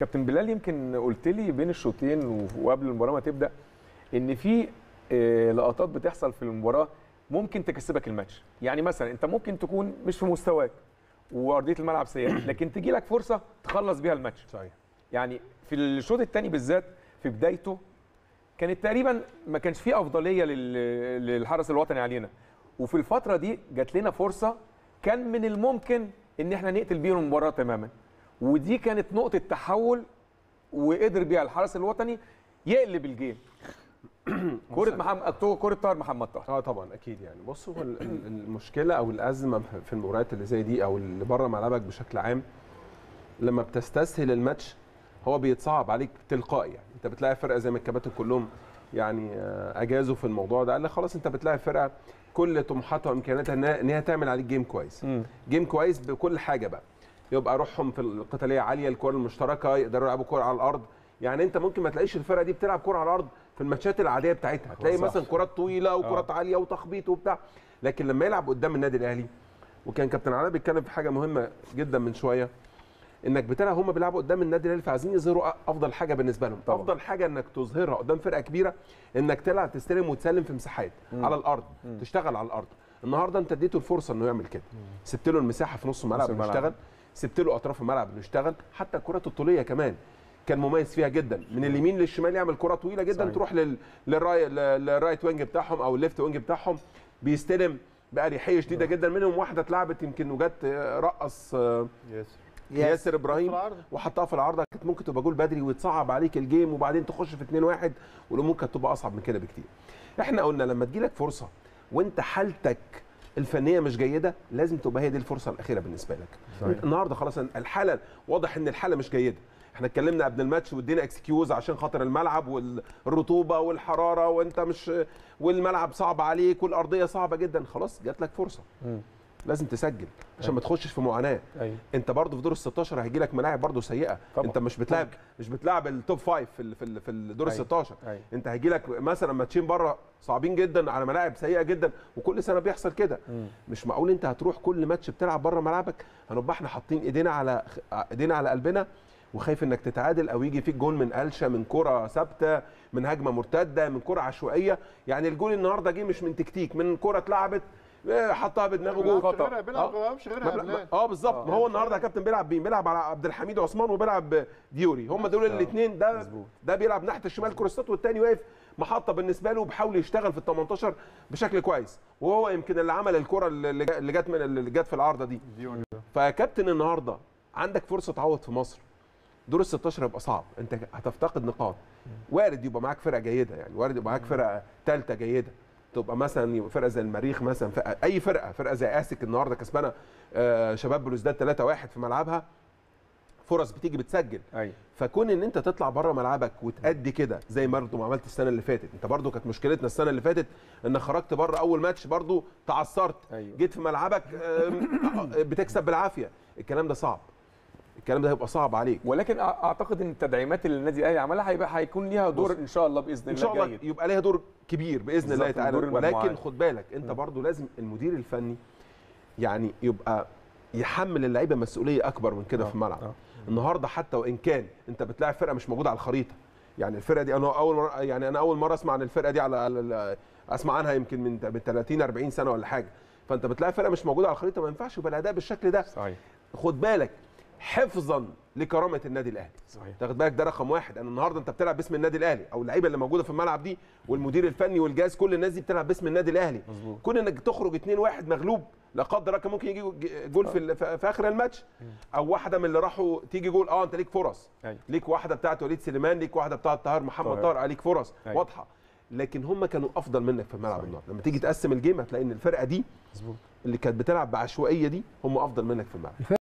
كابتن بلال يمكن قلت لي بين الشوطين وقبل المباراه ما تبدا ان في آه، لقطات بتحصل في المباراه ممكن تكسبك الماتش يعني مثلا انت ممكن تكون مش في مستواك وارضيه الملعب سيئه لكن تجي لك فرصه تخلص بيها الماتش صحيح يعني في الشوط الثاني بالذات في بدايته كانت تقريبا ما كانش فيه افضليه لل- للحرس الوطني علينا وفي الفتره دي جات لنا فرصه كان من الممكن ان احنا نقتل بيهم المباراه تماما ودي كانت نقطه تحول وقدر بيها الحرس الوطني يقلب الجيم كره محمد كره طاهر محمد طاهر اه طبعا اكيد يعني بص هو ال- ال- المشكله او الازمه في المباريات اللي زي دي او اللي بره ملعبك بشكل عام لما بتستسهل الماتش هو بيتصعب عليك تلقائي يعني انت بتلاقي فرقه زي ما الكباتن كلهم يعني آه، اجازوا في الموضوع ده قال لك خلاص انت بتلاقي فرقه كل طموحاتها وامكانياتها انها إن هي تعمل عليك جيم كويس جيم كويس بكل حاجه بقى يبقى روحهم في القتاليه عاليه الكره المشتركه يقدروا يلعبوا كره على الارض يعني انت ممكن ما تلاقيش الفرقه دي بتلعب كره على الارض في الماتشات العاديه بتاعتها تلاقي صح. مثلا كرات طويله وكرات عاليه وتخبيط وبتاع لكن لما يلعب قدام النادي الاهلي وكان كابتن علاء بيتكلم في حاجه مهمه جدا من شويه انك بتلعب هم بيلعبوا قدام النادي الاهلي فعايزين يظهروا أ- افضل حاجه بالنسبه لهم طبعا. افضل حاجه انك تظهرها قدام فرقه كبيره انك تلعب تستلم وتسلم في مساحات على الارض تشتغل على الارض النهارده انت اديته الفرصه انه يعمل كده سبت له المساحه في نص الملعب انه الملعب. يشتغل سبت له اطراف الملعب انه يشتغل حتى الكرات الطوليه كمان كان مميز فيها جدا من اليمين للشمال يعمل كره طويله جدا صحيح. تروح لل... للراي... لل- للرايت وينج بتاعهم او الليفت وينج بتاعهم بيستلم بأريحية شديده جدا منهم واحده اتلعبت يمكن وجت آه، رقص آه، ياسر ياسر ابراهيم في العارضة. وحطها في العارضه كانت ممكن تبقى جول بدري وتصعب عليك الجيم وبعدين تخش في 2 1 والامور كانت تبقى اصعب من كده بكتير. احنا قلنا لما تجيلك فرصه وانت حالتك الفنيه مش جيده لازم تبقى هي دي الفرصه الاخيره بالنسبه لك. صحيح. انت النهارده خلاص الحاله واضح ان الحاله مش جيده. احنا اتكلمنا قبل الماتش وادينا اكسكيوز عشان خاطر الملعب والرطوبه والحراره وانت مش والملعب صعب عليك والارضيه صعبه جدا خلاص جات لك فرصه. لازم تسجل عشان ما تخشش في معاناه. ايوه انت برضه في دور ال 16 هيجي لك ملاعب برضه سيئه طبعا. انت مش بتلعب مش بتلعب التوب فايف في ال- في ال- في الدور ال أيوة. 16 أيوة. انت هيجي لك مثلا ماتشين بره صعبين جدا على ملاعب سيئه جدا وكل سنه بيحصل كده مش معقول انت هتروح كل ماتش بتلعب بره ملعبك هنبقى احنا حاطين ايدينا على ايدينا على قلبنا وخايف انك تتعادل او يجي فيك جول من قلشه من كره ثابته من هجمه مرتده من كره عشوائيه يعني الجول النهارده جه مش من تكتيك من كره اتلعبت اه، حطها بدماغه جول بيلعب غيرها بيلعب آه. ما بيلعبش غيرها يا ما- بلال. اه بالظبط ما هو النهارده يا كابتن بيلعب مين بيلعب على عبد الحميد عثمان وبيلعب ديوري هم دول الاثنين ده مظبوط. ده بيلعب ناحيه الشمال كروسات والتاني واقف محطه بالنسبه له بيحاول يشتغل في ال 18 بشكل كويس وهو يمكن اللي عمل الكره اللي جا- اللي جت من اللي جت في العارضه دي فيا كابتن النهارده عندك فرصه تعوض في مصر دور ال 16 هيبقى صعب انت هتفتقد نقاط وارد يبقى معاك فرقه جيده يعني وارد يبقى معاك فرقه ثالثه جيده تبقى مثلا يبقى فرقه زي المريخ مثلا فرقة اي فرقه فرقه زي اسك النهارده كسبانه آه، شباب بلوزداد 3 1 في ملعبها فرص بتيجي بتسجل ايوه فكون ان انت تطلع بره ملعبك وتأدي كده زي برضه ما عملت السنه اللي فاتت انت برضه كانت مشكلتنا السنه اللي فاتت ان خرجت بره اول ماتش برضه تعثرت أيوة. جيت في ملعبك آم، بتكسب بالعافيه الكلام ده صعب الكلام ده هيبقى صعب عليك ولكن أع- اعتقد ان التدعيمات اللي النادي الاهلي عملها هيبقى هيكون ليها دور بص. ان شاء الله باذن ان الله شاء الله جيد يبقى ليها دور كبير باذن الله بالظبط، تعالى دور ولكن المجموعات. خد بالك انت برضه لازم المدير الفني يعني يبقى يحمل اللعيبه مسؤوليه اكبر من كده آه، في الملعب آه. النهارده حتى وان كان انت بتلاعب فرقه مش موجوده على الخريطه يعني الفرقه دي انا اول مرة يعني انا اول مره اسمع عن الفرقه دي على على- اسمع عنها يمكن من من 30 40 سنه ولا حاجه فانت بتلاعب فرقه مش موجوده على الخريطه ما ينفعش يبقى الاداء بالشكل ده صحيح خد بالك حفظا لكرامه النادي الاهلي صحيح تاخد بالك ده رقم واحد انا النهارده انت بتلعب باسم النادي الاهلي او اللعيبه اللي موجوده في الملعب دي والمدير الفني والجهاز كل الناس دي بتلعب باسم النادي الاهلي مظبوط. كون انك تخرج 2 1 مغلوب لا قدر الله كان ممكن يجي جول في ال- في في اخر الماتش او واحده من اللي راحوا تيجي جول اه انت ليك فرص أيوة. ليك واحده بتاعت وليد سليمان ليك واحده بتاعت طاهر محمد طاهر. طاهر عليك فرص أيوة. واضحه لكن هم كانوا افضل منك في الملعب صحيح. النهارده لما تيجي تقسم الجيم هتلاقي ان الفرقه دي مظبوط اللي كانت بتلعب بعشوائيه دي هم افضل منك في الملعب